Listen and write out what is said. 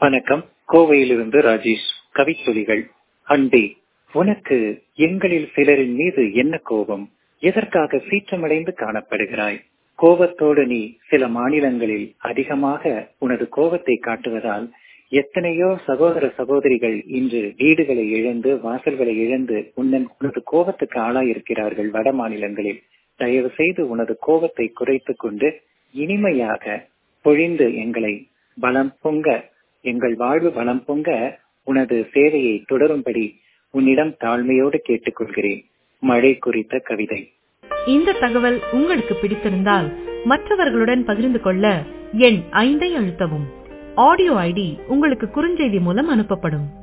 வணக்கம் கோவையிலிருந்து ராஜேஷ் கவிச்சொலிகள் அன்பே உனக்கு எங்களில் சிலரின் மீது என்ன கோபம் எதற்காக சீற்றமடைந்து காணப்படுகிறாய் கோபத்தோடு நீ சில மாநிலங்களில் அதிகமாக உனது கோபத்தை காட்டுவதால் எத்தனையோ சகோதர சகோதரிகள் இன்று வீடுகளை இழந்து வாசல்களை இழந்து உன்னன் உனது கோபத்துக்கு ஆளாயிருக்கிறார்கள் வட மாநிலங்களில் தயவு செய்து உனது கோபத்தை குறைத்துக் கொண்டு இனிமையாக பொழிந்து எங்களை பலம் பொங்க எங்கள் வாழ்வு பலம் பொங்க உனது சேவையை தொடரும்படி உன்னிடம் தாழ்மையோடு கேட்டுக்கொள்கிறேன் மழை குறித்த கவிதை இந்த தகவல் உங்களுக்கு பிடித்திருந்தால் மற்றவர்களுடன் பகிர்ந்து கொள்ள எண் ஐந்தை அழுத்தவும் ஆடியோ ஐடி உங்களுக்கு குறுஞ்செய்தி மூலம் அனுப்பப்படும்